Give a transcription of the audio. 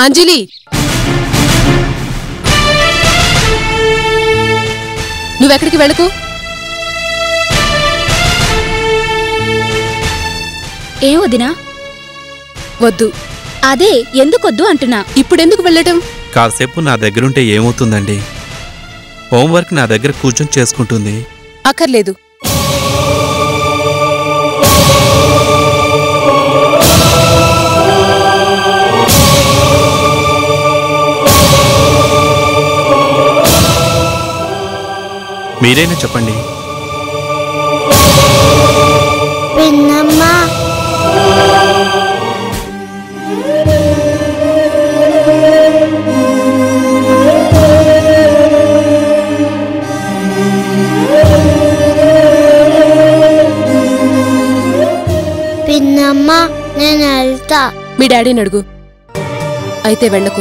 అంజలి నువ్వెక్కడికి వెళ్ళకు ఏం వదినా వద్దు అదే ఎందుకొద్దు అంటున్నా ఇప్పుడెందుకు వెళ్ళటం కాసేపు నా దగ్గరుంటే ఏమవుతుందండి హోంవర్క్ నా దగ్గర కూర్చొని చేసుకుంటుంది అక్కర్లేదు మీరైనా చెప్పండి పిన్నమ్మా పిన్నమ్మా నేను వెళ్తా మీ డాడీని అడుగు అయితే వెళ్ళకు